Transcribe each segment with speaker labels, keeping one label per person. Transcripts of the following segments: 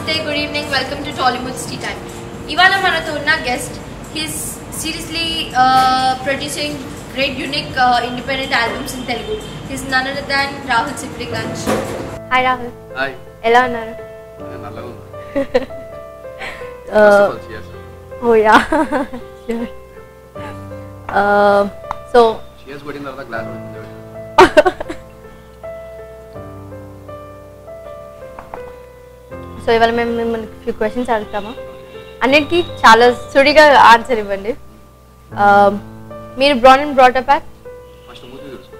Speaker 1: నమస్తే good evening welcome to Tollywood స్టీ time ఇవాళ మనతో ఉన్న guest his seriously producing great unique independent albums in Telugu his none other than Rahul Sipligunj hi Rahul
Speaker 2: hi
Speaker 1: ఎలా ఉన్నారు
Speaker 2: నేను నల్లగా ఉన్నా
Speaker 1: Uh,
Speaker 2: First of all, cheers.
Speaker 1: Oh yeah so
Speaker 2: Cheers కొట్టిన తర్వాత గ్లాస్ పెట్టింది
Speaker 1: సో ఇవాళ మేము మిమ్మల్ని ఫ్యూ క్వశ్చన్స్ అడుగుతామా అన్నిటికీ చాలా సుడిగా ఆన్సర్ ఇవ్వండి Uh, మీరు born and brought up
Speaker 2: first మూతి తెలుసు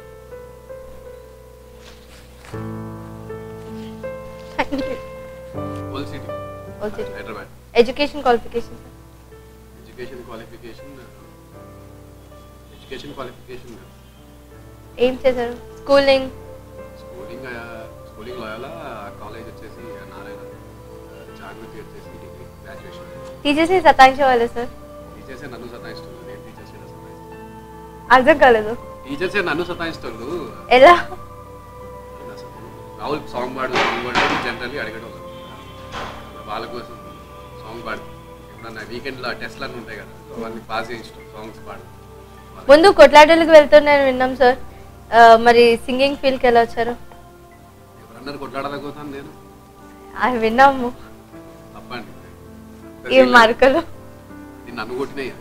Speaker 2: old city Hyderabad
Speaker 1: education qualification
Speaker 2: education qualification education qualification
Speaker 1: ఏం చేశారు schooling
Speaker 2: schooling schooling Loyola college వచ్చేసి నారాయణ జాగృతి వచ్చేసి డిగ్రీ గ్రాడ్యుయేషన్
Speaker 1: టీచర్స్ని సతాయించేవాళ్ళు సార్
Speaker 2: టీచర్సే నన్ను సతాయిస్తుంది నేను టీచర్సే సతాయిస్తాను
Speaker 1: అర్థం కాలేదు
Speaker 2: టీచర్సే నన్ను సతాయిస్తారు
Speaker 1: ఎలా
Speaker 2: రాహుల్ సాంగ్ పాడు సాంగ్ పాడు జనరల్లీ అడగడం వాళ్ళ కోసం సాంగ్ పాడు ఎప్పుడన్నా వీకెండ్లో టెస్ట్లు అన్నీ ఉంటాయి కదా సో వాళ్ళని పాస్ చేయించడం సాంగ్స్ పాడు
Speaker 1: ముందు కొట్లాటలకు వెళ్తున్నాను విన్నాం సార్ మరి సింగింగ్ ఫీల్డ్కి ఎలా వచ్చారు
Speaker 2: ఎవరన్నారు కొట్లాడాలనుకుంటాను నేను
Speaker 1: అవి విన్నాము
Speaker 2: తప్పండి
Speaker 1: ఈ మరకలు
Speaker 2: నేను నన్ను కొట్టినాయి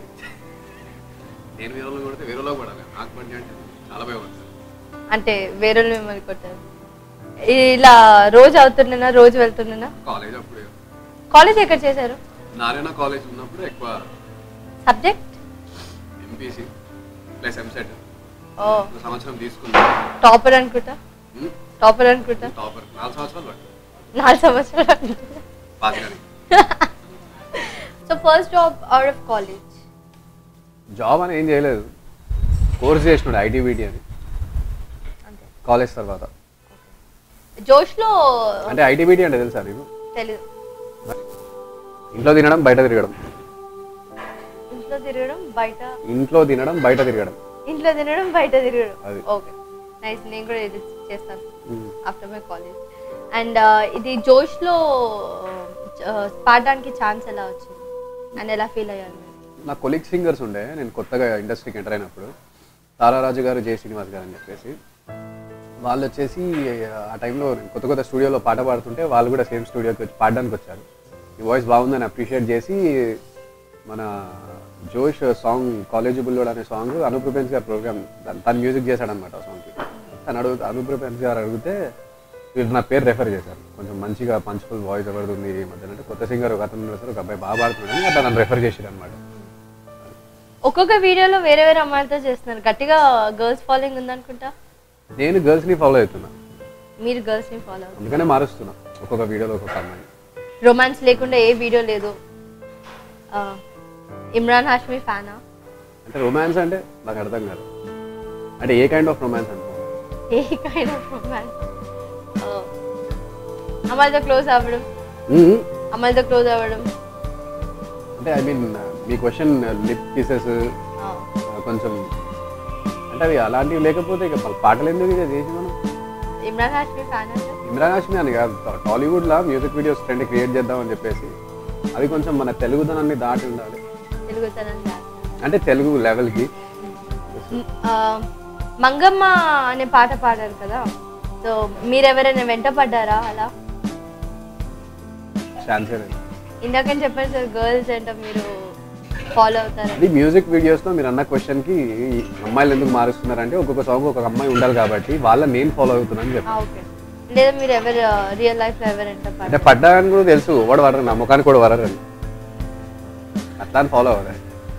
Speaker 2: నేను వేరే వాళ్ళు కొడితే వేరే వాళ్ళు పడాలి నాకు పడి అంటే చాలా భయపడతాను
Speaker 1: అంటే వేరే వాళ్ళు మిమ్మల్ని కొట్టారు ఇలా రోజు అవుతున్నానా రోజు వెళ్తున్నానా
Speaker 2: కాలేజ్ అప్పుడు
Speaker 1: కాలేజ్ ఎక్కడ చేశారు
Speaker 2: నారాయణ కాలేజ్ ఉన్నప్పుడు ఎక్కువ
Speaker 1: సబ్జెక్ట్
Speaker 2: ఎంపీసీ ప్లస్ ఎంసెట్
Speaker 1: ఓ
Speaker 2: సంవత్సరం తీసుకున్నా
Speaker 1: టాపర్ అనుకుంటా టాపర్ అనుకుంటా
Speaker 2: టాపర్ నాలుగు సంవత్సరాలు పట్టింది
Speaker 1: నాలుగు సంవత్సరాలు అనుకుంటా
Speaker 2: పాస్ కానీ
Speaker 1: so first job out of college
Speaker 2: job అని ఏం చేయలేదు కోర్స్ చేసినాడు ఐటీబీటీ అని
Speaker 1: అంతే
Speaker 2: కాలేజ్ తర్వాత
Speaker 1: జోష్లో
Speaker 2: అంటే ఐటీబీటీ అంటే తెలుసా నీకు
Speaker 1: తెలీదు
Speaker 2: ఇంట్లో తినడం బయట తిరగడం
Speaker 1: ఇంట్లో తిరగడం బయట
Speaker 2: ఇంట్లో తినడం బయట తిరగడం
Speaker 1: ఇంట్లో తినడం బయట తిరగడం
Speaker 2: అది.
Speaker 1: ఓకే నైస్ నేను కూడా ఇది చేస్తాను ఆఫ్టర్ మై కాలేజ్ అండ్ ఇది జోష్లో పాడడానికి ఛాన్స్ ఎలా వచ్చింది అండ్ ఎలా ఫీల్ అయ్యారు మీరు
Speaker 2: నా కొలీగ్ సింగర్స్ ఉండే నేను కొత్తగా ఇండస్ట్రీకి ఎంటర్ అయినప్పుడు తారారాజు గారు జయ శ్రీనివాస్ గారు అని చెప్పేసి వాళ్ళు వచ్చేసి ఆ టైంలో నేను కొత్త కొత్త స్టూడియోలో పాట పాడుతుంటే వాళ్ళు కూడా సేమ్ స్టూడియోకి వచ్చి పాడడానికి వచ్చారు ఈ వాయిస్ బాగుందని అప్రిషియేట్ చేసి మన జోష్ సాంగ్ కాలేజబుల్ అనే సాంగ్ అనూప్ రూపెన్స్ గారి ప్రోగ్రామ్ తను మ్యూజిక్ చేశాడనమాట ఆ సాంగ్కి తను అడుగు అనూప్ రూపెన్స్ గారు అడిగితే వీళ్ళు నా పేరు రెఫర్ చేశారు కొంచెం మంచిగా పంచుఫుల్ వాయిస్ ఎవరిది ఉంది ఈ మధ్యన అంటే కొత్త సింగర్ ఒక అతను ఉన్నారు సార్ ఒక అబ్బాయి బాగా పాడుతున్నాడు అని అట్లా నన్ను రెఫర్ చేశారు అనమాట
Speaker 1: ఒక్కొక్క వీడియోలో వేరే వేరే అమ్మాయిలతో చేస్తున్నారు గట్టిగా గర్ల్స్ ఫాలోయింగ్ ఉందనుకుంటా
Speaker 2: నేను గర్ల్స్ని ఫాలో అవుతున్నా
Speaker 1: మీరు గర్ల్స్ని ఫాలో అవుతారు
Speaker 2: అందుకనే మారుస్తున్నా ఒక్కొక్క వీడియోలో ఒక్కొక్క అమ్మాయి
Speaker 1: రొమాన్స్ లేకుండా ఏ వీడియో లేదు ఆ, ఇమ్రాన్ హాష్మి ఫ్యానా
Speaker 2: అంటే రొమాన్స్ అంటే నాకు అర్థం కాదు అంటే ఏ కైండ్ ఆఫ్ రొమాన్స్ అనుకో
Speaker 1: ఏ కైండ్ ఆఫ్ రొమాన్స్ అమ్మాయితో క్లోజ్ అవ్వడం
Speaker 2: మ్మ్.
Speaker 1: అమ్మాయితో క్లోజ్ అవ్వడం
Speaker 2: అంటే ఐ మీన్ మీ క్వశ్చన్ లిప్ పీసెస్
Speaker 1: ఆ,
Speaker 2: కొంచెం అంటే అవి అలాంటివి లేకపోతే ఇక పా- పాటలు ఎందుకు ఇక చేసి మనం
Speaker 1: ఇమ్రాన్ హాష్మి ఫ్యాన్ అంటే
Speaker 2: ఇమ్రాన్ హాష్మి అని కాదు టాలీవుడ్లో మ్యూజిక్ వీడియోస్ ట్రెండ్ క్రియేట్ చేద్దామని చెప్పేసి అవి కొంచెం మన తెలుగుదనాన్ని దాటి ఉండాలి
Speaker 1: తెలుగు తనం కాదు.
Speaker 2: అంటే తెలుగు లెవెల్కి
Speaker 1: మ్, ఆ, మంగమ్మ అనే పాట పాడారు కదా సో మీరు ఎవరైనా వెంట పడ్డారా అలా
Speaker 2: ఛాన్సే లేదు
Speaker 1: ఇందాకని చెప్పారు సార్ గర్ల్స్ అంటే మీరు ఫాలో అవుతారు
Speaker 2: అది మ్యూజిక్ వీడియోస్లో మీరు అన్న క్వశ్చన్కి అమ్మాయిలు ఎందుకు మారుస్తున్నారంటే ఒక్కొక్క సాంగ్ ఒక్కొక్క అమ్మాయి ఉండాలి కాబట్టి వాళ్ళ నేను ఫాలో అవుతున్నాను చెప్పి
Speaker 1: ఓకే లేదా మీరు ఎవరు రియల్ లైఫ్ లో ఎవరు వెంట
Speaker 2: అంటే
Speaker 1: పడ్డారు
Speaker 2: పడ్డాని కూడా తెలుసు వాడు వరరు నా ముఖానికి కూడా వరరు అని అట్లా అని ఫాలో అవ్వాలి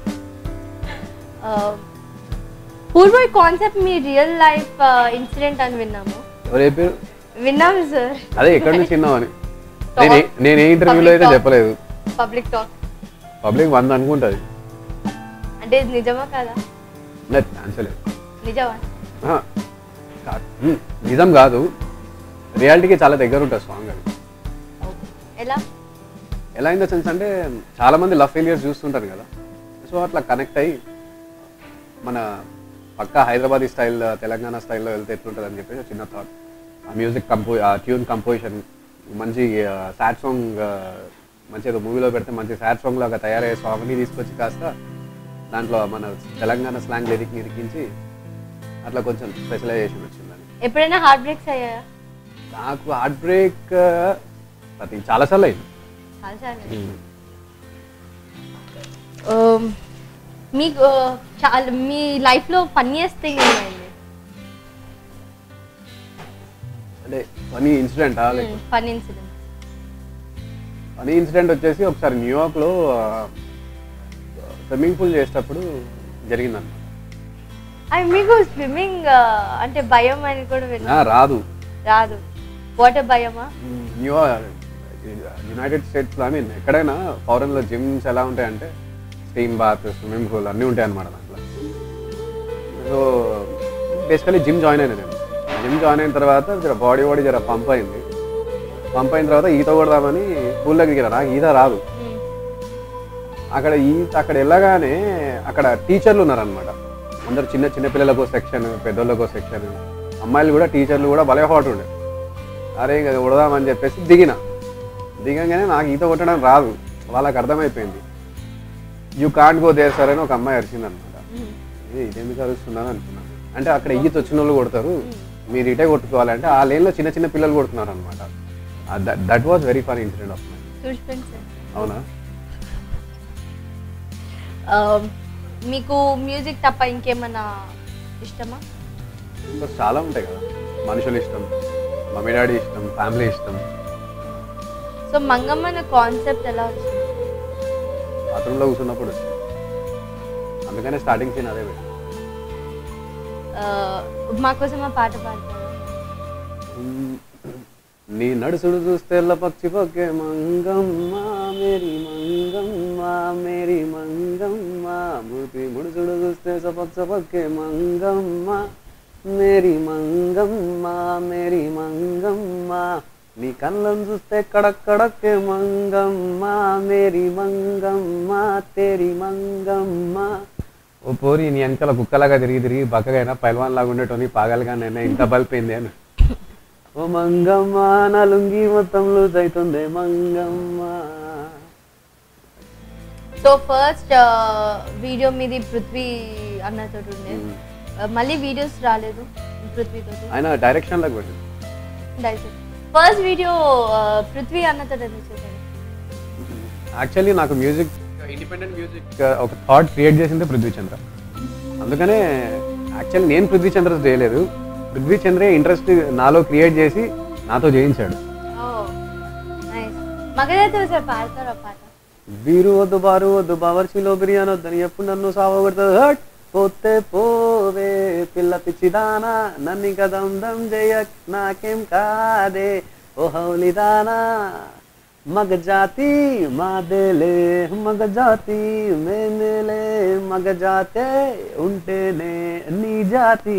Speaker 1: పూర్వ కాన్సెప్ట్ మీ రియల్ లైఫ్ ఇన్సిడెంట్ అని విన్నాము
Speaker 2: ఎవరు చెప్పారు
Speaker 1: విన్నాము సార్
Speaker 2: అదే ఎక్కడి నుంచి విన్నామని నేను ఏ- నేను ఏ ఇంటర్వ్యూలో అయితే చెప్పలేదు
Speaker 1: పబ్లిక్ టాక్
Speaker 2: పబ్లిక్ వంద అనుకుంటుంది
Speaker 1: అంటే ఇది నిజమా కాదా
Speaker 2: లేదు ఛాన్స్ లేదు
Speaker 1: నిజమా
Speaker 2: ఆహా. కాదు. ఉమ్, నిజం కాదు రియాలిటీకి చాలా దగ్గర ఉంటుంది సాంగ్ అది
Speaker 1: Okay. ఎలా
Speaker 2: ఎలా ఇన్ ద సెన్స్ అంటే చాలా మంది లవ్ ఫెయిలియర్స్ చూస్తుంటారు కదా సో అట్లా కనెక్ట్ అయ్యి మన పక్కా హైదరాబాదీ స్టైల్ తెలంగాణ స్టైల్లో వెళ్తే ఎట్లుంటుంది అని చెప్పేసి ఒక చిన్న థాట్ ఆ మ్యూజిక్ కంపో ఆ ట్యూన్ కంపోజిషన్ మంచి సాడ్ సాంగ్ మంచి ఏదో మూవీలో పెడితే మంచి సాడ్ సాంగ్ లాగా తయారయ్యే సాంగ్ని తీసుకొచ్చి కాస్త దాంట్లో మన తెలంగాణ స్లాంగ్ లిరిక్ ఇరికించి అట్లా కొంచెం స్పెషలైజేషన్ వచ్చిందని
Speaker 1: ఎప్పుడైనా హార్ట్ బ్రేక్స్ అయ్యాయా
Speaker 2: నాకు హార్ట్ బ్రేక్ ప్రతి చాలాసార్లు అయింది
Speaker 1: చాలాసార్లు Um, మీకు చాలా మీ లైఫ్లో ఫన్నీయెస్ట్ థింగ్ ఏమైంది
Speaker 2: అంటే ఫనీ ఇన్సిడెంటా like
Speaker 1: fun incident
Speaker 2: funny incident వచ్చేసి ఒకసారి న్యూయార్క్లో స్విమ్మింగ్ పూల్ చేసేటప్పుడు జరిగిందన్నమాట
Speaker 1: అవి మీకు స్విమ్మింగ్ అంటే భయం అని కూడా విన్నా
Speaker 2: ఆ, రాదు
Speaker 1: రాదు వాటర్ భయమా
Speaker 2: న్యూయార్క్ యునైటెడ్ స్టేట్స్లో ఐ మీన్ ఎక్కడైనా ఫారెన్లో జిమ్స్ ఎలా ఉంటాయంటే స్టీమ్ బాత్ స్విమ్మింగ్ పూల్ అన్నీ ఉంటాయి అన్నమాట దాంట్లో సో బేసికలీ జిమ్ జాయిన్ అయినా నేను జిమ్ జాయిన్ అయిన తర్వాత జర బాడీ బాడీ జర పంప్ అయింది పంప్ అయిన తర్వాత ఈత కొడదామని పూల్లోకి దిగిన నాకు ఈత రాదు అక్కడ ఈత అక్కడ వెళ్ళగానే అక్కడ టీచర్లు ఉన్నారనమాట అందరు చిన్న చిన్న పిల్లలకు సెక్షన్ పెద్దోళ్ళకు సెక్షన్ అమ్మాయిలు కూడా టీచర్లు కూడా భలే హాట్ ఉండే అరే ఇంకా కొడదామని చెప్పేసి దిగిన దిగంగానే నాకు ఈత కొట్టడం రాదు వాళ్ళకి అర్థమైపోయింది you can't go there sir అని ఒక అమ్మాయి అరిచింది అనమాట ఏ ఇదెందుకు అరుస్తున్నాను అనుకున్నాను అంటే అక్కడ ఈత వచ్చిన వాళ్ళు కొడతారు మీరు ఇటే కొట్టుకోవాలంటే ఆ లేన్లో చిన్న చిన్న పిల్లలు కొడుతున్నారు అనమాట that was very fun incident of my
Speaker 1: చూసిపోయింది సార్
Speaker 2: అవునా
Speaker 1: మీకు మ్యూజిక్ తప్ప ఇంకేమన్నా ఇష్టమా
Speaker 2: ఇంకా చాలా ఉంటాయి కదా మనుషులు ఇష్టం మమ్మీ డాడీ ఇష్టం ఫ్యామిలీ ఇష్టం
Speaker 1: సో మంగమ్మ అనే కాన్సెప్ట్ ఎలా వచ్చింది
Speaker 2: బాత్రూంలో కూర్చున్నప్పుడు వచ్చింది అందుకనే స్టార్టింగ్ సీన్ అదే పెట్టాను
Speaker 1: ఆ, మా కోసం ఆ పాట పాడతారు
Speaker 2: నీ నడుసుడు చూస్తే పక్షి పక్కే మంగమ్మ మేరీ మంగమ్మ మేరీ మంగమ్మ మూతి ముడుసుడు చూస్తే సపక్ష పక్కే మంగమ్మ మేరీ మంగమ్మ మేరీ మంగమ్మ నీ కళ్ళను చూస్తే కడక్కడక్కే మంగమ్మ మేరీ మంగమ్మ తేరి మంగమ్మ ఓ పోరి నీ వెనకాల కుక్కలాగా తిరిగి తిరిగి బక్కగైనా పైల్వాన్ లాగా ఉండేటోని పాగలుగా నేను ఇంత బలిపోయింది అని ఓ మంగమ్మ నా లుంగి మొత్తం లూజ్ అవుతుంది మంగమ్మ
Speaker 1: సో ఫస్ట్ వీడియో మీది పృథ్వీ అన్నతో ఉండే ఆ, మళ్ళీ వీడియోస్ రాలేదు పృథ్వీతో
Speaker 2: ఆయన డైరెక్షన్లోకి పెట్టింది
Speaker 1: ఫస్ట్ వీడియో పృథ్వీ అన్నతో ఎందుకు చేశారు
Speaker 2: యాక్చువల్లీ నాకు మ్యూజిక్ ఇండిపెండెంట్ మ్యూజిక్ ఒక థాట్ క్రియేట్ చేసిందే పృథ్వీ చంద్ర అందుకనే యాక్చువల్లీ నేను పృథ్వీ చంద్ర చేయలేదు పృథ్వీ చంద్రే ఇంట్రెస్ట్ నాలో క్రియేట్ చేసి నాతో చేయించాడు
Speaker 1: నైస్ మగదైతే సార్ పాడతారు ఆ పాట
Speaker 2: బీరు వద్దు బారు వద్దు బావర్చిలో బిర్యానీ వద్దని ఎప్పుడు నన్ను సావగొడుతుంది హట్ పోతే పోవే పిల్ల పిచ్చిదానా నన్ను ఇంకా దమ్ దమ్ చేయక్ నాకేం కాదే ఓ హౌలిదానా మగ జాతి మాదేలే మగ జాతి మేమేలే మగ జాతే ఉంటేనే నీ జాతి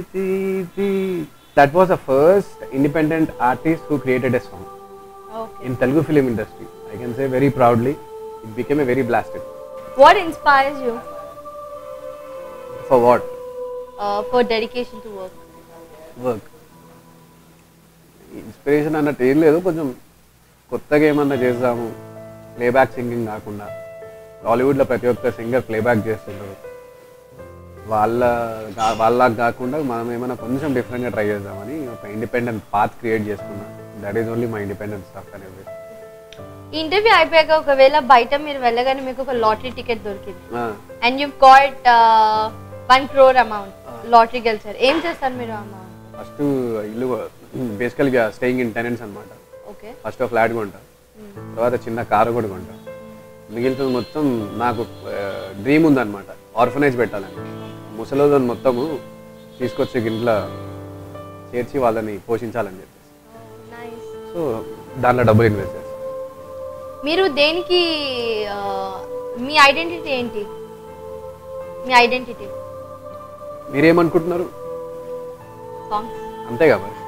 Speaker 2: that was the first independent artist who created a song
Speaker 1: okay
Speaker 2: in Telugu film industry. I can say very proudly, it became a very blasted.
Speaker 1: What inspires you
Speaker 2: For what?
Speaker 1: For dedication to work
Speaker 2: Work. Inspiration అన్నట్టు ఏం లేదు కొంచెం కొత్తగా ఏమన్నా చేద్దాము playback singing కాకుండా టాలీవుడ్లో ప్రతి ఒక్క సింగర్ ప్లేబ్యాక్ చేస్తుంటారు వాళ్ళ గా- వాళ్ళకి కాకుండా మనం ఏమైనా కొంచెం డిఫరెంట్గా ట్రై చేద్దామని ఒక ఇండిపెండెంట్ పాత్ క్రియేట్ చేసుకున్నాం that is only my independent stuff అనేది
Speaker 1: ఈ ఇంటర్వ్యూ అయిపోయాక ఒకవేళ బయట మీరు వెళ్ళగానే మీకు ఒక లాటరీ టికెట్ దొరికింది and you got one crore amount lottery గెలిచారు ఏం చేస్తారు మీరు అమౌంట్
Speaker 2: ఫస్ట్ ఇల్లు బేసికల్గా స్టేయింగ్ ఇన్ టెనెంట్స్ అనమాట
Speaker 1: ఓకే
Speaker 2: ఫస్ట్ ఫ్లాట్ కొంటా తర్వాత చిన్న కారు కూడా కొంటా మిగిలిన మొత్తం నాకు డ్రీమ్ ఉందన్నమాట ఆర్ఫనైజ్ పెట్టాలని ముసలోదని మొత్తము తీసుకొచ్చి ఇంట్లో చేర్చి వాళ్ళని పోషించాలని చెప్పేసి
Speaker 1: నైస్
Speaker 2: సో దాంట్లో డబ్బులు ఇన్వెస్ట్ చేస్తాను
Speaker 1: మీరు దేనికి ఆ, మీ ఐడెంటిటీ ఏంటి మీ ఐడెంటిటీ
Speaker 2: మీరేమనుకుంటున్నారు
Speaker 1: సాంగ్స్
Speaker 2: అంతేగా మరి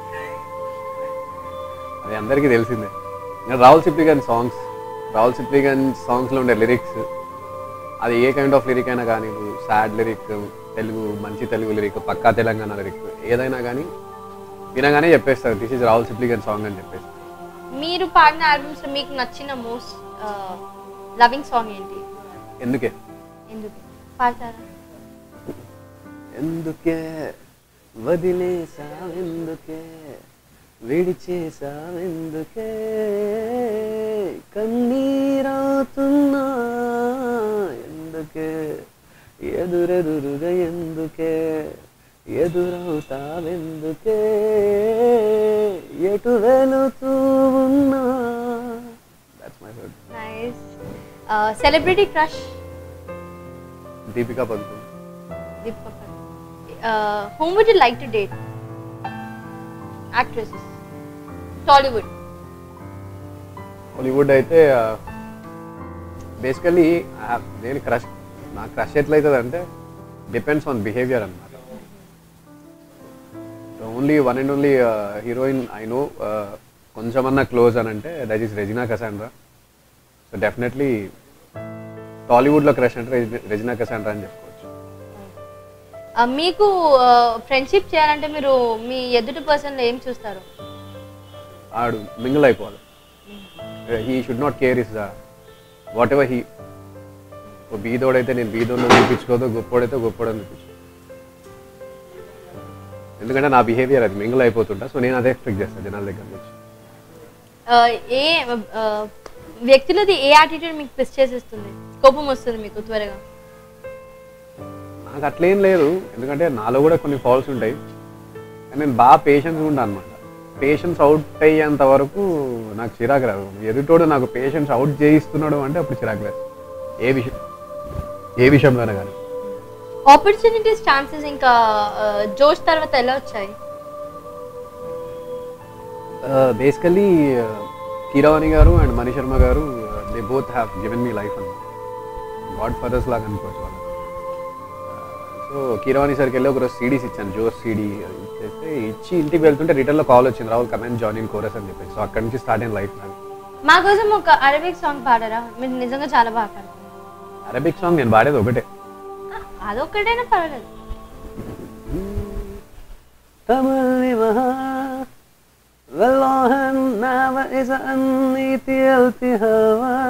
Speaker 2: అది అందరికీ తెలిసిందే నేను రాహుల్ సిప్లిగన్ సాంగ్స్ రాహుల్ సిప్లిగన్ సాంగ్స్లో ఉండే లిరిక్స్ అది ఏ కైండ్ ఆఫ్ లిరిక్ అయినా కానీ సాడ్ లిరిక్ తెలుగు మంచి తెలుగు లిరిక్ పక్కా తెలంగాణ లిరిక్ ఏదైనా కానీ వినగానే చెప్పేస్తారు this is Rahul Sipligunj song అని చెప్పేసి
Speaker 1: మీరు పాడిన ఆల్బమ్స్ లో మీకు నచ్చిన మోస్ట్ లవింగ్ సాంగ్ ఏంటి
Speaker 2: ఎందుకే
Speaker 1: ఎందుకు పాడతారా
Speaker 2: ఎందుకే వదిలేసావెందుకే విడిచేసావెందుకే కన్నీరవుతున్నా ఎందుకే ఎదురెదురుగా ఎందుకే ఎదురవుతావెందుకే ఎటు వెళుతూ ఉన్నా that's my favourite
Speaker 1: nice celebrity crush
Speaker 2: Deepika Padukone
Speaker 1: దీపక్ whom would you like to date actresses Tollywood
Speaker 2: Hollywood అయితే బేసికలీ నేను క్రష్ నా క్రష్ ఎట్లయితుంది అంటే డిపెండ్స్ ఆన్ బిహేవియర్ అనమాట only one and only heroine I know కొంచెమన్నా క్లోజ్ అని అంటే that is Regina Cassandra so definitely టాలీవుడ్లో క్రష్ అంటే రెజి- రెజినా కసాండ్రా అని చెప్పుకోవచ్చు
Speaker 1: మీకు ఫ్రెండ్షిప్ చేయాలంటే మీరు మీ ఎదుటి పర్సన్లో ఏం చూస్తారు
Speaker 2: ఆడు మింగిల్ అయిపోవాలి he should not care is the whatever he బీదోడైతే నేను బీదోడు చూపించుకోదు గొప్పోడైతే గొప్పోడు అని చూపించు ఎందుకంటే నా బిహేవియర్ అది మింగిల్ అయిపోతుంటా సో నేను అదే ఎక్స్పెక్ట్ చేస్తాను జనాల దగ్గర నుంచి
Speaker 1: Uh, ఏ uh, వ్యక్తులది ఏ యాటిట్యూడ్ మీకు పిస్ చేసేస్తుంది కోపం వస్తుంది మీకు త్వరగా
Speaker 2: నాకు అట్లేం లేదు ఎందుకంటే నాలో కూడా కొన్ని ఫాల్స్ ఉంటాయి కానీ నేను బాగా పేషెన్స్ ఉంటాను అనమాట పేషెన్స్ అవుట్ అయ్యేంత వరకు నాకు చిరాకు రాదు ఎదుటోడు నాకు పేషెన్స్ అవుట్ చేయిస్తున్నాడు అంటే అప్పుడు చిరాకు రాదు ఏ విషయం ఏ విషయంలోనే కానీ
Speaker 1: ఆపర్చునిటీస్ ఛాన్సెస్ ఇంకా uh, జోష్ తర్వాత ఎలా వచ్చాయి
Speaker 2: బేసికలీ కీరవాణి గారు అండ్ మణి శర్మ గారు they both have given me life అని గాడ్ ఫాదర్స్ లాగా అనుకోవచ్చు వాళ్ళు సో కీరవాణి సార్కి వెళ్ళి ఒకరోజు సీడీస్ ఇచ్చాను జోస్ సీడీ ఇచ్చేస్తే ఇచ్చి ఇంటికి వెళ్తుంటే రిటర్న్లో కాల్ వచ్చింది Rahul come and join in chorus అని చెప్పేసి సో అక్కడి నుంచి స్టార్ట్ అయిన లైఫ్ నాకు
Speaker 1: మా కోసం ఒక అరబిక్ సాంగ్ పాడరా మీరు నిజంగా చాలా బాగా పాడతారు
Speaker 2: అరబిక్ సాంగ్ నేను పాడేది ఒకటే
Speaker 1: ఆ, అదొక్కటైనా పర్వాలేదు
Speaker 2: تملي بها والله النعم إذا أني تيلت هوا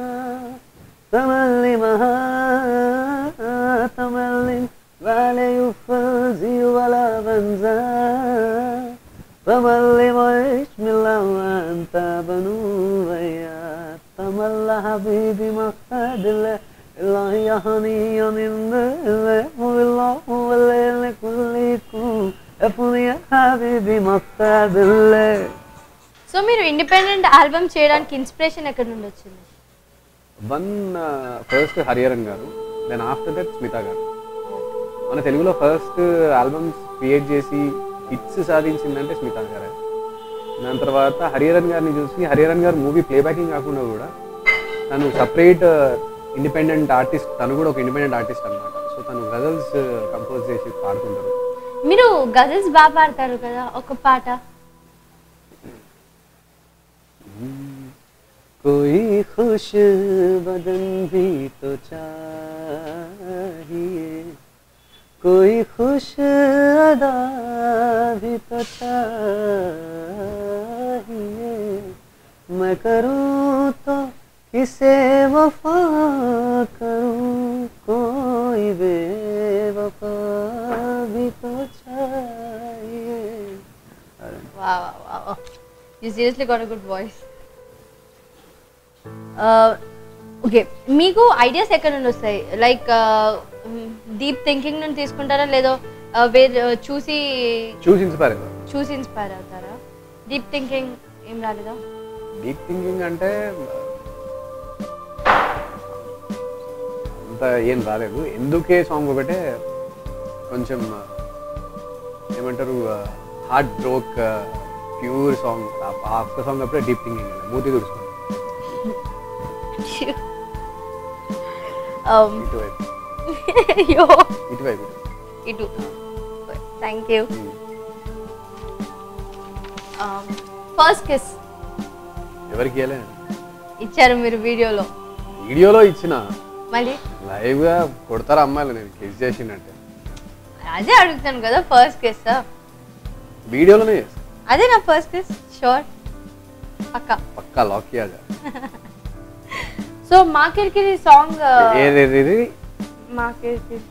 Speaker 2: تملي بها تملي ولا يفزي ولا بنزا تملي وإيش من لما أنت بنو ويا تملي حبيبي مقصد الله الله يهني ينم والله والليل كلكم أفني يا حبيبي مقصد الله
Speaker 1: సో మీరు ఇండిపెండెంట్ ఆల్బమ్ చేయడానికి ఇన్స్పిరేషన్ ఎక్కడి నుండి వచ్చింది
Speaker 2: వన్ ఫస్ట్ హరిహరన్ గారు దెన్ ఆఫ్టర్ దట్ స్మిత గారు మన తెలుగులో ఫస్ట్ ఆల్బమ్స్ క్రియేట్ చేసి హిట్స్ సాధించిందంటే స్మిత గారే దాని తర్వాత హరిహరన్ గారిని చూసి హరిహరన్ గారు మూవీ ప్లేబ్యాకింగ్ కాకుండా కూడా తను సపరేట్ ఇండిపెండెంట్ ఆర్టిస్ట్ తను కూడా ఒక ఇండిపెండెంట్ ఆర్టిస్ట్ అన్నమాట సో తను గజల్స్ కంపోజ్ చేసి పాడుతుంటారు
Speaker 1: మీరు గజల్స్ బాగా పాడతారు కదా ఒక పాట
Speaker 2: कोई खुश बदन भी तो चाहिए कोई खुश अदा भी तो चाहिए मैं करूँ तो किसे वफा करूँ कोई बेवफा भी तो चाहिए अरे
Speaker 1: you seriously got good voice okay మీకు ఐడియాస్ ఎక్కడ నుండి వస్తాయి లైక్ డీప్ థింకింగ్ నుండి తీసుకుంటారా లేదో uh, వేరే చూసి
Speaker 2: చూసి ఇన్స్పైర్ అవుతారు
Speaker 1: చూసి ఇన్స్పైర్ అవుతారా డీప్ థింకింగ్ ఏం రాలేదా
Speaker 2: డీప్ థింకింగ్ అంటే అంత ఏం రాలేదు ఎందుకే సాంగ్ ఒకటే కొంచెం ఏమంటారు హార్ట్ బ్రోక్ ప్యూర్ సాంగ్ ఆ ఒక్క సాంగ్ అప్పుడే డీప్ థింకింగ్ మూతి తుడుచుకోండి
Speaker 1: Um,
Speaker 2: ఇటువైపు
Speaker 1: అయ్యో
Speaker 2: ఇటువైపు
Speaker 1: ఇటు థ్యాంక్ యూ ఫస్ట్ కిస్
Speaker 2: ఎవరికి ఇవ్వలే
Speaker 1: ఇచ్చారు మీరు వీడియోలో
Speaker 2: వీడియోలో ఇచ్చిన
Speaker 1: మళ్ళీ
Speaker 2: లైవ్గా కొడతారా అమ్మాయిలు నేను కిస్ చేసినట్టే
Speaker 1: అదే అడుగుతాను కదా ఫస్ట్ కిస్
Speaker 2: వీడియోలోనే చేస్తాను
Speaker 1: అదే నా ఫస్ట్ కిస్ షూర్
Speaker 3: పక్కా
Speaker 2: పక్కా లాక్ కియా జా
Speaker 3: సో మా కిరికిరి సాంగ్
Speaker 2: ఏది ఇది
Speaker 3: మా కిరికిరి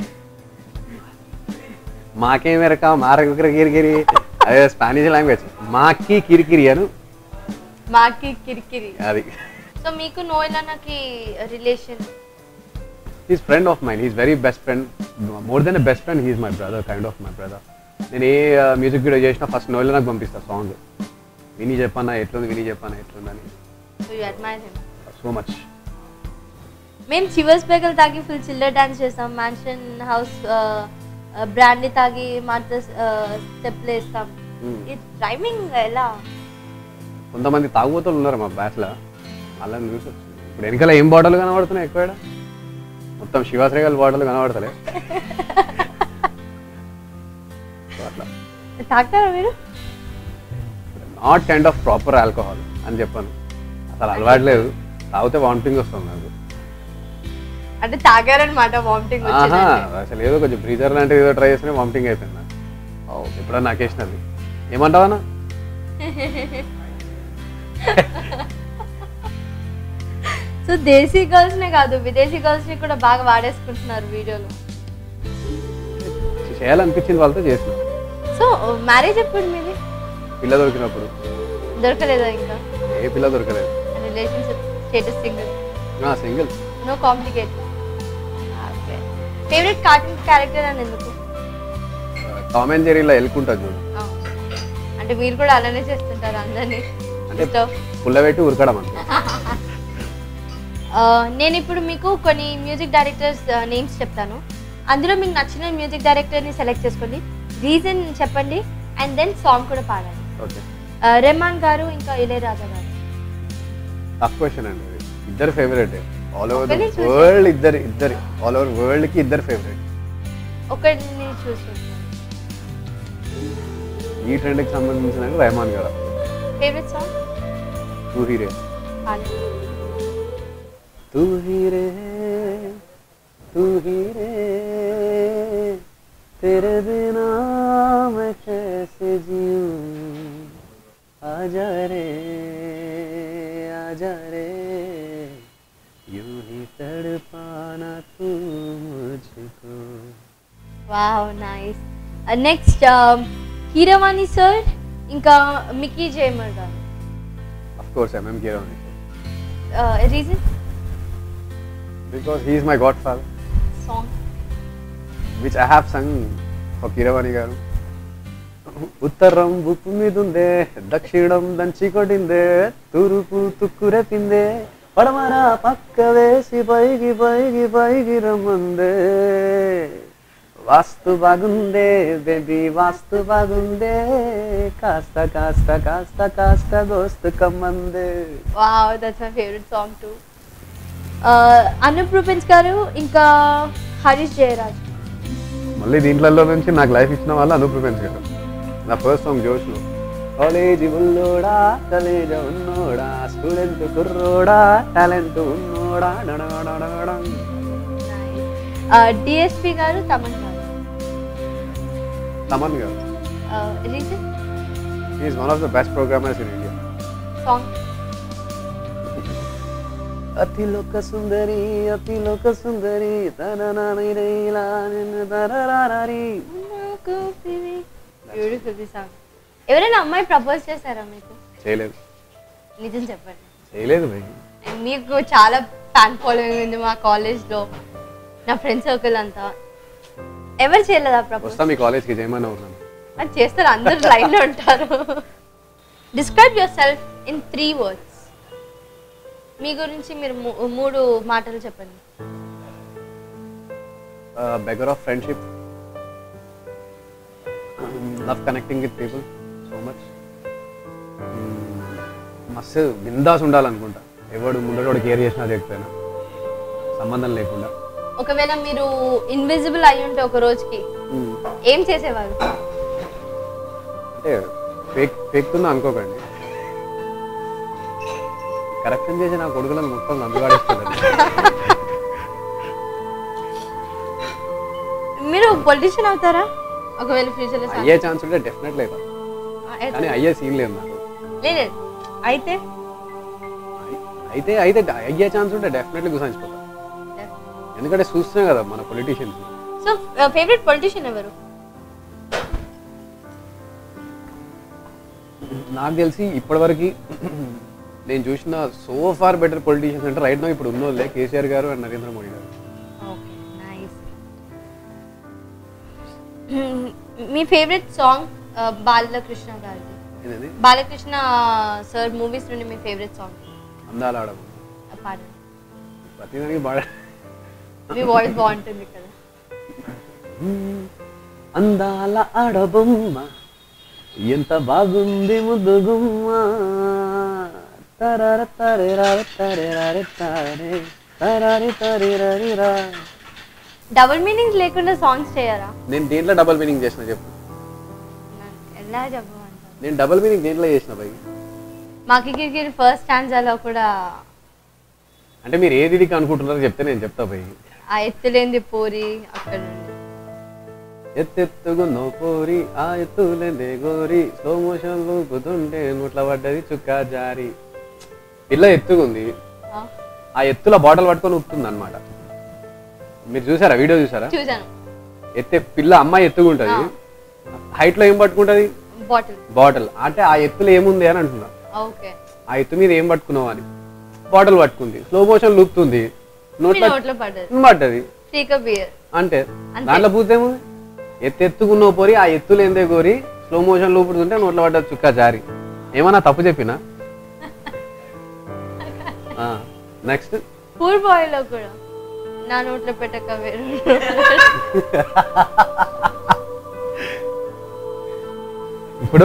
Speaker 2: మాకేం వెరక మారకుర కిరికిరి అదే స్పానిష్ లాంగ్వేజ్ మాకి కిరికిరి అను
Speaker 3: మాకి కిరికిరి
Speaker 2: అది
Speaker 3: సో మీకు నోయలన్నకి relation
Speaker 2: he's friend of mine he's very best friend more than a best friend he's my brother kind of my brother నేను ఏ మ్యూజిక్ వీడియో చేసినా ఫస్ట్ నోయిలో నాకు పంపిస్తా సాంగ్ విని చెప్పన్నా ఎట్లుంది విని చెప్పన్నా ఎట్లుందని
Speaker 3: so you admire him
Speaker 2: so much
Speaker 3: మేము చివర్స్ బేగల్ తాగి ఫుల్ చిల్లర్ డాన్స్ చేస్తాం మ్యాన్షన్ హౌస్ బ్రాండీ తాగి మాట స్టెప్లు వేస్తాం
Speaker 2: Hmm.
Speaker 3: ఈ డ్రైవింగ్ ఎలా
Speaker 2: కొంతమంది తాగుబోతులు ఉన్నారు మా బ్యాచ్లో వాళ్ళని చూసి వచ్చింది. ఇప్పుడు వెనకాల ఏం బాటలు కనబడుతున్నాయి ఎక్కువ ఈడ? మొత్తం శివాశ్రేగల్ బాటలు కనబడతలే So అట్లా
Speaker 3: తాగుతారా మీరు
Speaker 2: not kind of proper alcohol అని చెప్పాను అసలు అలవాట్లేదు తాగితే వామిటింగ్ వస్తుంది నాకు
Speaker 3: అంటే తాగారనమాట వామిటింగ్
Speaker 2: ఆహా
Speaker 3: వచ్చింది
Speaker 2: అసలు ఏదో కొంచెం బ్రీజర్ లాంటిది ఏదో ట్రై చేస్తే వామిటింగ్ అయిపోయింది నాకు ఎప్పుడన్నా నాకేసినది ఏమంటావా
Speaker 3: సో దేశీ గర్ల్స్ నే కాదు విదేశీ గర్ల్స్ ని కూడా బాగా వాడేసుకుంటున్నారు వీడియోలో
Speaker 2: చేయాలనిపించింది వాళ్ళతో చేసిన
Speaker 3: సో మ్యారేజ్ ఎప్పుడు మీది
Speaker 2: పిల్ల దొరికినప్పుడు
Speaker 3: దొరకలేదా ఇంకా
Speaker 2: ఏ పిల్ల దొరకలేదు
Speaker 3: relationship status single
Speaker 2: single
Speaker 3: no complicate okay favourite cartoon character అని ఎందుకు
Speaker 2: టామ్ అండ్ జెరీలో ఎలుకుంటుంది చూడు
Speaker 3: ఆ. అంటే మీరు కూడా అలానే చేస్తుంటారు అందరినీ
Speaker 2: అంటే
Speaker 3: Disturb.
Speaker 2: పుల్లబెట్టి ఉరకడం అంటే
Speaker 3: ఆ, నేను ఇప్పుడు మీకు కొన్ని మ్యూజిక్ డైరెక్టర్స్ నేమ్స్ చెప్తాను అందులో మీకు నచ్చిన మ్యూజిక్ డైరెక్టర్ని సెలెక్ట్ చేసుకోండి రీజన్ చెప్పండి అండ్ దెన్ సాంగ్ కూడా పాడాలి
Speaker 2: ఓకే
Speaker 3: ఆ, రెహమాన్ గారు ఇంకా ఇళయరాజా గారు
Speaker 2: టఫ్ క్వశ్చన్ అండి ఇది ఇద్దరు ఫేవరెట్ ఆల్ ఓవర్
Speaker 3: ఒకరిని చూసి-
Speaker 2: వరల్డ్ ఇద్దరు ఇద్దరు ఆల్ ఓవర్ వరల్డ్ కి ఇద్దరు ఫేవరెట్
Speaker 3: ఒకరిని చూస్ చేసుకోండి
Speaker 2: ఈ ట్రెండ్ కి సంబంధించిన రెహమాన్ గారు
Speaker 3: ఫేవరెట్ సాంగ్
Speaker 2: తూ హీరే
Speaker 3: పాడండి
Speaker 2: तू ही रे तू ही रे तेरे बिना मैं कैसे जीऊं आजा रे आजा रे यूं ही तड़पाना तू मुझको
Speaker 3: wow nice next Keeravani sir ఇంకా మికీ జయమర్ గారు
Speaker 2: of course mm kirani
Speaker 3: reason
Speaker 2: because he is my godfather
Speaker 3: song
Speaker 2: which I have sung for Keeravani గారు ఉత్తరం ఉప్పు మీదుందే దక్షిణం దంచి కొట్టిందే తూర్పు తుక్కురెపిందే పడమర పక్క వేసి పైకి పైకి పైకి రమ్మందే వాస్తు బాగుందే బేబీ వాస్తు బాగుందే కాస్త కాస్త కాస్త కాస్త దోస్తు కమ్మందే
Speaker 3: wow that's my favourite song too Anoop Rubens గారు ఇంకా హరీష్ జయరాజ్
Speaker 2: మళ్ళీ దీంట్లలో నుంచి నాకు లైఫ్ ఇచ్చిన వాళ్ళు అనూప్ రూపెన్స్ గారు నా ఫస్ట్ సాంగ్ జోష్లో కాలేజీ ఉన్నోడా కాలేజ్ ఉన్నోడా స్టూడెంట్ కుర్రోడా టాలెంట్ ఉన్నోడా డడడడడడం.
Speaker 3: డిఎస్పి గారు తమన్ గారు
Speaker 2: తమన్ గారు
Speaker 3: reason
Speaker 2: is one of the best programmers in India
Speaker 3: song
Speaker 2: అతి లోక సుందరి అతి లోక సుందరి తనననైరైలా నిన్ను తరరారరి.
Speaker 3: బ్యూటిఫుల్ సాంగ్ ఎవరైనా అమ్మాయి ప్రపోజ్ చేశారా మీకు
Speaker 2: చేయలేదు
Speaker 3: నిజం చెప్పండి
Speaker 2: చేయలేదు భయ్
Speaker 3: And మీకు చాలా ఫ్యాన్ ఫాలోయింగ్ ఉంది మా కాలేజ్లో నా ఫ్రెండ్ సర్కిల్ అంతా ఎవరు చేయలేదా ప్రపోజ్
Speaker 2: వస్తా మీ కాలేజ్కి చేయమని ఉన్నాను
Speaker 3: అది చేస్తారు అందరు లైన్ లో ఉంటారు describe yourself in three words మీ గురించి మీరు మూ- మూడు మాటలు చెప్పండి
Speaker 2: beggar of friendship love connecting with people so much మస్తు బిందాస్ ఉండాలనుకుంటా ఎవడు ముందరోడు కేర్ చేసినా లేకపోయినా సంబంధం లేకుండా
Speaker 3: ఒకవేళ మీరు ఇన్విజిబుల్ అయి ఉంటే ఒక రోజుకి
Speaker 2: Mm.
Speaker 3: ఏం చేసేవారు
Speaker 2: అంటే ఫేక్ ఫేక్తుందా అనుకోకండి కరెక్షన్ చేసి నా కొడుకులను మొత్తం అందుబాడేస్తుందండి
Speaker 3: మీరు పొలిటీషియన్ అవుతారా ఒకవేళ ఫ్యూచర్ లో
Speaker 2: అయ్యే ఛాన్స్ ఉంటే డెఫినెట్లీ అవుతా కానీ అయ్యే సీన్ లేదు నాకు
Speaker 3: లేదు అయితే
Speaker 2: అయితే అయితే అయ్యే ఛాన్స్ ఉంటే డెఫినెట్లీ గుసాయించిపోతా ఎందుకంటే చూస్తున్నాం కదా మన పొలిటీషియన్స్
Speaker 3: సో ఫేవరెట్ పొలిటీషియన్ ఎవరు
Speaker 2: నాకు తెలిసి ఇప్పటివరకు నేను చూసిన సో ఫార్ బెటర్ పొలిటీషియన్స్ అంటే రైట్ నో ఇప్పుడు ఉన్నోళ్ళే కేసీఆర్ గారు అండ్ నరేంద్ర మోడీ గారు
Speaker 3: ఓకే నైస్ మీ ఫేవరెట్ సాంగ్ బాలకృష్ణ గారిది
Speaker 2: ఏంటది
Speaker 3: బాలకృష్ణ సార్ మూవీస్ నుండి మీ ఫేవరెట్ సాంగ్
Speaker 2: అందాలు ఆడము
Speaker 3: పాడండి
Speaker 2: ప్రతిదానికి బాగా
Speaker 3: మీ వాయిస్ బాగుంటుంది కదా
Speaker 2: అందాల ఆడబొమ్మ ఎంత బాగుంది ముద్దుగుమ్మ తరర తరిరార తరిరార తారే తరారి తరిరరిరా.
Speaker 3: డబుల్ మీనింగ్స్ లేకుండా సాంగ్స్ చేయరా
Speaker 2: నేను దేంట్లో డబల్ మీనింగ్ చేసిన చెప్పు
Speaker 3: నాకు ఎలా చెప్పమంటారు
Speaker 2: నేను డబల్ మీనింగ్ దేంట్లో చేసిన భయ్
Speaker 3: మాకి కిరికిరి ఫస్ట్ స్టాండ్స్ కూడా
Speaker 2: అంటే మీరు ఏది ఇది అనుకుంటున్నారో చెప్తే నేను చెప్తా భయ్
Speaker 3: ఆ ఎత్తులేంది పోరి అక్కడ నుండి
Speaker 2: ఎత్తెత్తుగున్నో పోరి ఆ ఎత్తులేందే గోరి స్లో మోషన్ లూపుతుంటే నోట్ల పడ్డది చుక్క జారి పిల్ల ఎత్తుకుంది
Speaker 3: ఆ,
Speaker 2: ఆ ఎత్తుల బాటిల్ పట్టుకొని ఉప్పుతుంది అనమాట మీరు చూసారా వీడియో చూసారా
Speaker 3: చూసాను
Speaker 2: ఎత్తే పిల్ల అమ్మాయి ఎత్తుకుంటది హైట్ లో ఏం పట్టుకుంటది
Speaker 3: బాటిల్
Speaker 2: బాటిల్ అంటే ఆ ఎత్తులో ఏముంది అని అంటున్నా
Speaker 3: ఓకే
Speaker 2: ఆ ఎత్తు మీద ఏం పట్టుకున్నావు అని బాటిల్ పట్టుకుంది స్లో మోషన్ లూపుతుంది
Speaker 3: మీ
Speaker 2: నోట్లో
Speaker 3: నోట్లో పడ్డది
Speaker 2: పడ్డది
Speaker 3: టీకా బియర్
Speaker 2: అంటే
Speaker 3: అంతే.
Speaker 2: దాంట్లో పూతేముంది ఎత్తు ఎత్తుకున్నావు పోరి ఆ ఎత్తులు ఏందే కోరి స్లో మోషన్ లూపుతుంటే నోట్లో పడ్డది చుక్క జారి ఏమన్నా తప్పు చెప్పినా నెక్స్ట్
Speaker 3: పూర్ బాయ్ లో కూడా నా నోట్లో పెట్టక వేరు
Speaker 2: ఇప్పుడు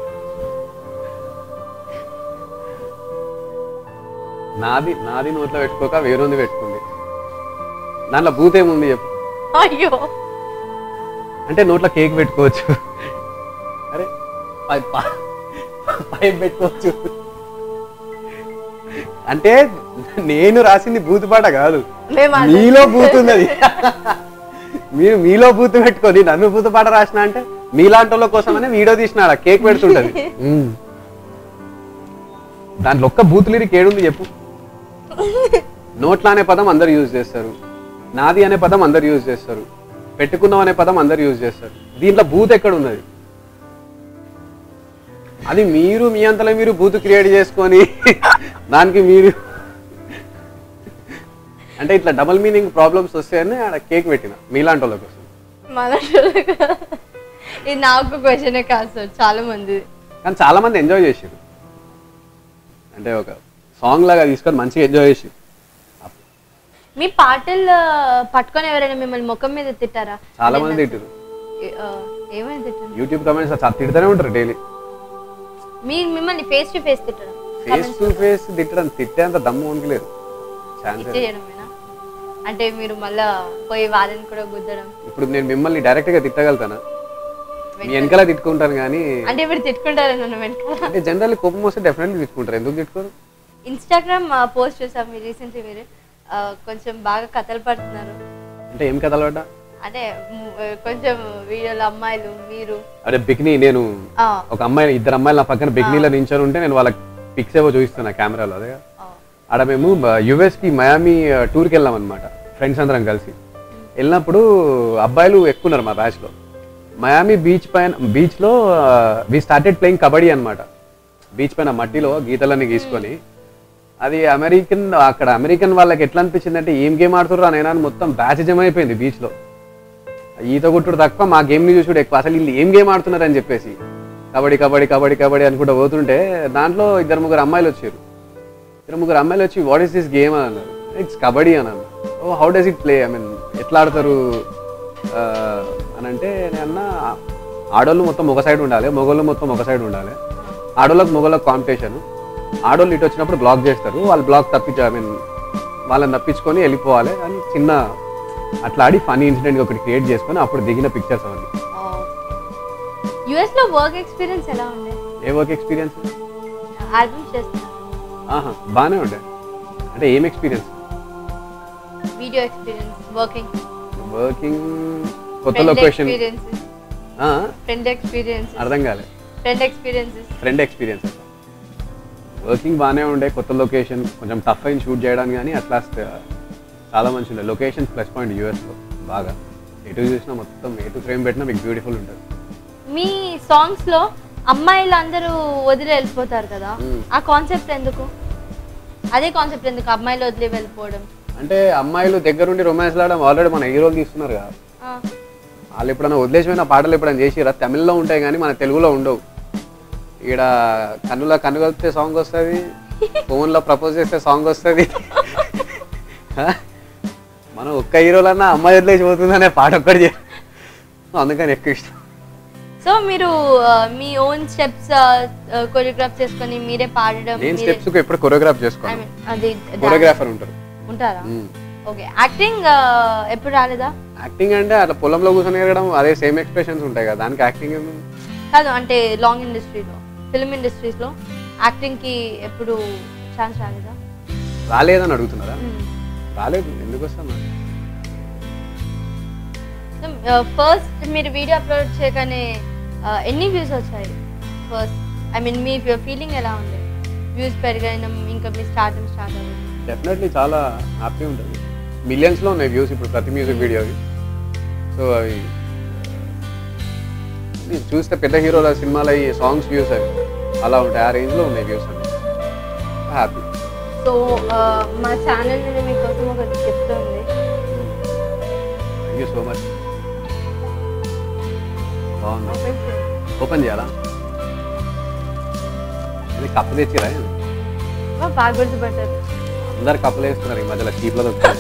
Speaker 2: నాది నాది నోట్లో పెట్టుకోక వేరొంది పెట్టుకుంది దాంట్లో బూత్ ఏముంది చెప్పు
Speaker 3: అయ్యో
Speaker 2: అంటే నోట్లో కేక్ పెట్టుకోవచ్చు అరే పై- పై- పైప్ పెట్టుకోవచ్చు అంటే నేను రాసింది బూత్ పాట కాదు
Speaker 3: మేము అర్థం
Speaker 2: మీలో బూత్ ఉంది అది మీరు మీలో బూత్ పెట్టుకొని నన్ను బూత్ పాట రాసిన అంటే మీలాంటి వాళ్ళ కోసమనే వీడియో తీసినాడు ఆ కేక్ పెడుతుంటది ఉమ్. దాంట్లో ఒక్క బూత్ లిరిక్ ఏడుంది చెప్పు నోట్ల అనే పదం అందరు యూజ్ చేస్తారు నాది అనే పదం అందరు యూజ్ చేస్తారు పెట్టుకున్నాం అనే పదం అందరు యూజ్ చేస్తారు దీంట్లో బూత్ ఎక్కడ ఉన్నది అది మీరు మీ అంతలో మీరు బూత్ క్రియేట్ చేసుకొని దానికి మీరు అంటే ఇట్లా డబుల్ మీనింగ్ ప్రాబ్లమ్స్ వస్తాయని ఆడ కేక్ పెట్టిన మీలాంటి వాళ్ళ కోసం
Speaker 3: మన ఇది నాకు క్వశ్చనే కాదు సార్ చాలా మంది
Speaker 2: కానీ చాలా మంది ఎంజాయ్ చేసారు అంటే ఒక సాంగ్ లాగా తీసుకొని మంచిగా ఎంజాయ్ చేసి
Speaker 3: మీ పాటలు పట్టుకొని ఎవరైనా మిమ్మల్ని ముఖం మీద తిట్టారా
Speaker 2: చాలా మంది తిట్టారు
Speaker 3: ఏ- ఆ, ఏమని తిట్టారు
Speaker 2: యూట్యూబ్ కమెంట్స్ తిడుతూనే ఉంటారు డైలీ
Speaker 3: మీరు మిమ్మల్ని ఫేస్ టు ఫేస్ తిట్టడం
Speaker 2: ఫేస్ టు ఫేస్ తిట్టడం తిట్టేంత దమ్ము వణికిలేదు ఛాన్స్
Speaker 3: ఇచ్చేయడమేనా అంటే మీరు మళ్ళా పోయి వాళ్ళని కూడా గుద్దడం
Speaker 2: ఇప్పుడు నేను మిమ్మల్ని డైరెక్ట్ గా తిట్టగలుగుతానా మీ వెనకాల తిట్టుకుంటాను కానీ
Speaker 3: అంటే ఇప్పుడు తిట్టుకుంటారని నన్ను వెనకాల
Speaker 2: అంటే జనరల్ కోపం వస్తే డెఫినెట్లీ తిట్టుకుంటారు ఎందుకు తిట్టుకోరు
Speaker 3: ఇన్స్టాగ్రామ్ పోస్ట్ చూసాం మీరు రీసెంట్లీ మీరు ఆ, కొంచెం బాగా కథలు పడుతున్నారు
Speaker 2: అంటే ఏం కథలు పడ్డా
Speaker 3: అంటే మ్, కొంచెం వీడియోలో అమ్మాయిలు మీరు
Speaker 2: అదే బిక్నీ నేను
Speaker 3: ఆ,
Speaker 2: ఒక అమ్మాయి ఇద్దరు అమ్మాయిలు నా పక్కన బిక్నీలో నించొని ఉంటే నేను వాళ్ళకి పిక్స్ ఏవో చూపిస్తున్నా కెమెరాలో అదే
Speaker 3: ఆ,
Speaker 2: ఆడ మేము యుఎస్ కి మయామి టూర్కి వెళ్ళాం అనమాట ఫ్రెండ్స్ అందరం కలిసి వెళ్ళినప్పుడు అబ్బాయిలు ఎక్కువ ఉన్నారు మా బ్యాచ్ లో మయామి బీచ్ పైన బీచ్ లో వి స్టార్టెడ్ ప్లేయింగ్ కబడ్డీ అన్నమాట బీచ్ పైన మట్టిలో గీతలన్నీ గీసుకొని అది అమెరికన్ అక్కడ అమెరికన్ వాళ్ళకి ఎట్లా అనిపించింది అంటే ఏం గేమ్ ఆడుతుర్రా నైనా అని మొత్తం బ్యాచ్ జమ అయిపోయింది బీచ్ లో ఈత కొట్టుడు తక్కువ మా గేమ్ ని చూసుడు ఎక్కువ అసలు వీళ్ళు ఏం గేమ్ ఆడుతున్నారు అని చెప్పేసి కబడ్డీ కబడ్డీ కబడ్డీ కబడ్డీ అనుకుంటూ పోతుంటే దాంట్లో ఇద్దరు ముగ్గురు అమ్మాయిలు వచ్చారు ఇద్దరు ముగ్గురు అమ్మాయిలు వచ్చి వాట్ ఈస్ దిస్ గేమ్ అని అన్నారు ఇట్స్ కబడ్డీ అన్నాను oh how does it play I mean ఎట్లా ఆడతారు ఆ, అని అంటే నేను అన్న ఆడోళ్ళు మొత్తం ఒక సైడ్ ఉండాలి మొగోళ్ళు మొత్తం ఒక సైడ్ ఉండాలి ఆడోళ్ళకి మొగోళ్ళకి కాంపిటీషన్ ఆడోళ్ళు ఇటు వచ్చినప్పుడు బ్లాక్ చేస్తారు వాళ్ళు బ్లాక్ తప్పించ ఐ మీన్ వాళ్ళని తప్పించుకొని వెళ్ళిపోవాలి అని చిన్న అట్లా ఆడి ఫనీ ఇన్సిడెంట్ ఒకటి క్రియేట్ చేసుకొని అప్పుడు దిగిన పిక్చర్స్ అవన్నీ
Speaker 3: యుఎస్ లో వర్క్ ఎక్స్పీరియన్స్ ఎలా ఉండే
Speaker 2: ఏ వర్క్ ఎక్స్పీరియన్స్
Speaker 3: ఆల్బమ్స్ చేస్తున్నారు
Speaker 2: ఆహా బాగానే ఉండే అంటే ఏం experience
Speaker 3: video experience working
Speaker 2: working కొత్త
Speaker 3: friend
Speaker 2: location
Speaker 3: experiences friend experience
Speaker 2: అర్థం కాలే
Speaker 3: friend experiences
Speaker 2: friend experience working బాగానే ఉండే కొత్త లొకేషన్ కొంచెం టఫ్ అయింది షూట్ చేయడానికి కానీ అట్లా చాలా మంచి ఉండే లొకేషన్ ప్లస్ పాయింట్ యూఎస్లో బాగా ఎటు చూసినా మొత్తం ఎటు ఫ్రేమ్ పెట్టినా మీకు బ్యూటిఫుల్ ఉంటుంది
Speaker 3: మీ సాంగ్స్ లో అమ్మాయిలు అందరూ వదిలి వెళ్ళిపోతారు కదా
Speaker 2: మ్మ్.
Speaker 3: ఆ కాన్సెప్ట్ ఎందుకు అదే కాన్సెప్ట్ ఎందుకు అమ్మాయిలు వదిలి వెళ్ళిపోవడం
Speaker 2: అంటే అమ్మాయిలు దగ్గరుండి రొమాన్స్ లాడడం ఆల్రెడీ మన హీరోలు తీస్తున్నారు కదా
Speaker 3: ఆ,
Speaker 2: వాళ్ళు ఎప్పుడైనా వదిలేసిపోయిన పాటలు ఎప్పుడైనా చేసిరా తమిళ్లో ఉంటాయి కానీ మన తెలుగులో ఉండవు ఈడ కన్నుల కన్ను కలిపితే సాంగ్ వస్తుంది ఫోన్లో ప్రపోజ్ చేస్తే సాంగ్ వస్తుంది మనం ఒక్క హీరోలన్నా అమ్మాయి వదిలేసిపోతుందనే పాట ఒక్కటి చే అందుకని ఎక్కువ ఇష్టం
Speaker 3: సో మీరు ఆ, మీ ఓన్ స్టెప్స్ కొరియోగ్రాఫ్ చేసుకొని మీరే పాడడం
Speaker 2: నేను
Speaker 3: మీరే-
Speaker 2: స్టెప్స్ ఎప్పుడు కొరియోగ్రాఫ్
Speaker 3: I
Speaker 2: చేసుకోను
Speaker 3: mean, అది
Speaker 2: కొరియోగ్రాఫర్ ఉంటారు
Speaker 3: ఉంటారా
Speaker 2: మ్మ్.
Speaker 3: ఓకే యాక్టింగ్ ఎప్పుడు రాలేదా
Speaker 2: యాక్టింగ్ అంటే అట్లా పొలంలో కూర్చొని ఎరగడం అదే సేమ్ ఎక్స్ప్రెషన్స్ ఉంటాయి కదా దానికి యాక్టింగ్
Speaker 3: కాదు అంటే లాంగ్ ఇండస్ట్రీలో ఫిల్మ్ ఇండస్ట్రీస్లో యాక్టింగ్కి ఎప్పుడు ఛాన్స్ రాలేదా
Speaker 2: రాలేదని అడుగుతున్నారా
Speaker 3: మ్మ్.
Speaker 2: రాలేదు ఎందుకు వస్తాను
Speaker 3: ఫస్ట్ మీరు వీడియో అప్లోడ్ చేయగానే ఆ, ఎన్ని వ్యూస్ వచ్చాయి ఫస్ట్ ఐ మీన్ మీ ఫీలింగ్ ఎలా ఉంది వ్యూస్ పెరిగాయినా ఇంకా మీ స్టార్టింగ్ స్టార్ట్ అవ్వదు
Speaker 2: డెఫినెట్లీ చాలా హ్యాపీ ఉంటుంది మిలియన్స్లో ఉన్నాయి వ్యూస్ ఇప్పుడు ప్రతి మ్యూజిక్ వీడియోవి సో అవి ఇది చూస్తే పెద్ద హీరోల సినిమాలు అయ్యి సాంగ్స్ వ్యూస్ అవి అలా ఉంటాయి ఆ రేంజ్లో ఉన్నాయి వ్యూస్ అవి హ్యాపీ
Speaker 3: సో మా ఛానల్ నుండి మీకోసం ఒకటి చెప్తుంది
Speaker 2: థ్యాంక్ యూ సో మచ్ బాగుంది ఓపెన్ చేయాలా ఇది కప్పు తెచ్చిరా ఏంది?
Speaker 3: బాగా గుర్తుపట్టారు
Speaker 2: అందరు కప్పులు వేస్తున్నారు ఈ మధ్యలో చీప్లో దొరుకుతుంది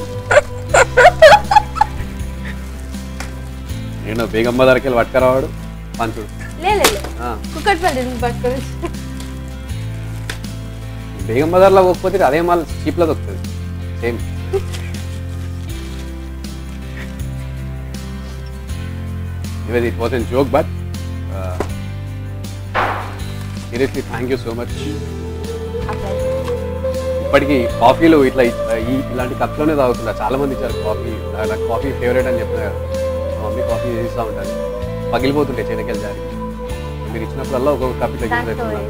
Speaker 2: నేను బేగం బజార్కి వెళ్ళి పట్టుకురావాడు పంచుడు
Speaker 3: లేదు
Speaker 2: ఆ,
Speaker 3: కుక్కట్ పల్లి పట్టుకొని
Speaker 2: బేగం బజార్లో పోకపోతే అదే మాల్ చీప్లో దొరుకుతుంది సేమ్ ఇవది it was an joke but seriously thank you so much ఇప్పటికీ కాఫీలు ఇట్లా ఇట్లా ఈ ఇలాంటి కప్లోనే తాగుతున్నా చాలా మంది ఇచ్చారు కాఫీ నాకు కాఫీ ఫేవరెట్ అని చెప్పిన కదా మా మమ్మీ కాఫీ చేస్తూ ఉంటాను పగిలిపోతుంటాయి చేతకెళ్ళి జారి మీరు ఇచ్చినప్పుడల్లా ఒక్కొక్క కప్ ఇట్లా యూజ్ అవుతున్నాను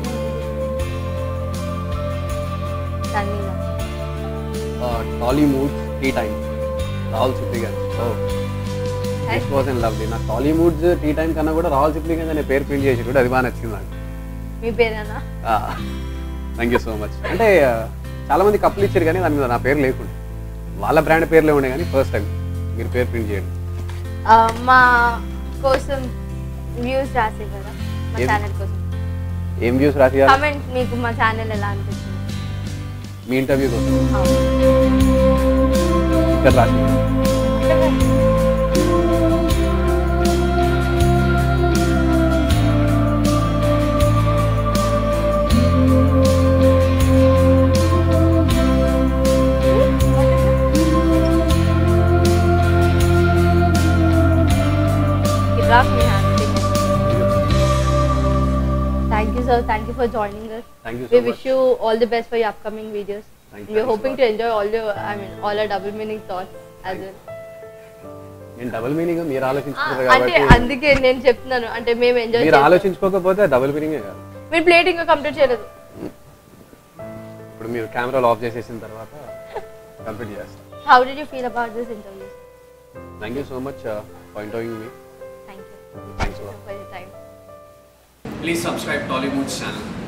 Speaker 3: దాని మీద
Speaker 2: Tollywood tea time Rahul Sipligunj oh it was and lovely నాకు టాలీవుడ్స్ టీ టైం కన్నా కూడా రాహుల్ సిప్లిగన్ అనే పేరు ప్రింట్ చేసి కూడా అది బాగా నచ్చింది నాకు
Speaker 3: మీ పేరేనా
Speaker 2: థ్యాంక్ యూ సో మచ్ అంటే uh, చాలా మంది కప్పులు ఇచ్చారు కానీ దాని మీద నా పేరు లేకుండా వాళ్ళ బ్రాండ్ పేర్లే ఉండే కానీ ఫస్ట్ టైం మీరు పేరు ప్రింట్ చేయండి
Speaker 3: ఆ, మా కోసం వ్యూస్ రాసే కదా మా
Speaker 2: ఏం?
Speaker 3: ఛానల్ కోసం
Speaker 2: ఏం వ్యూస్ రాసి
Speaker 3: కమెంట్ మీకు మా ఛానల్ ఎలా అనిపిస్తుంది
Speaker 2: మీ ఇంటర్వ్యూ కోసం
Speaker 3: అవును.
Speaker 2: ఇక్కడ రాసి
Speaker 3: It was me handling it. Thank you, sir. Thank you for joining us.
Speaker 2: Thank you
Speaker 3: We
Speaker 2: so
Speaker 3: wish
Speaker 2: much
Speaker 3: you all the best for your upcoming videos.
Speaker 2: Thank you.
Speaker 3: We're
Speaker 2: Thanks a
Speaker 3: hoping
Speaker 2: lot.
Speaker 3: to enjoy all your, I mean, all our double meaning thoughts as well.
Speaker 2: నేను double meaning మీరు
Speaker 3: ఆ,
Speaker 2: ఆలోచించుకుంటారు
Speaker 3: అంటే
Speaker 2: కాబట్టి
Speaker 3: అందుకే నేను చెప్తున్నాను అంటే మేము ఎంజాయ్
Speaker 2: మీరు ఆలోచించుకోకపోతే డబుల్ మీనింగే కాదు
Speaker 3: మీరు ప్లేట్ ఇంకా కంప్లీట్ చేయలేదు
Speaker 2: ఇప్పుడు మీరు కెమెరాలు ఆఫ్ చేసేసిన తర్వాత కంప్లీట్ చేస్తాం
Speaker 3: how did you feel about this interview
Speaker 2: thank you so much point అవుయింగ్ మీ
Speaker 3: thank you
Speaker 2: thanks
Speaker 3: for your time
Speaker 2: please subscribe Tollywood channel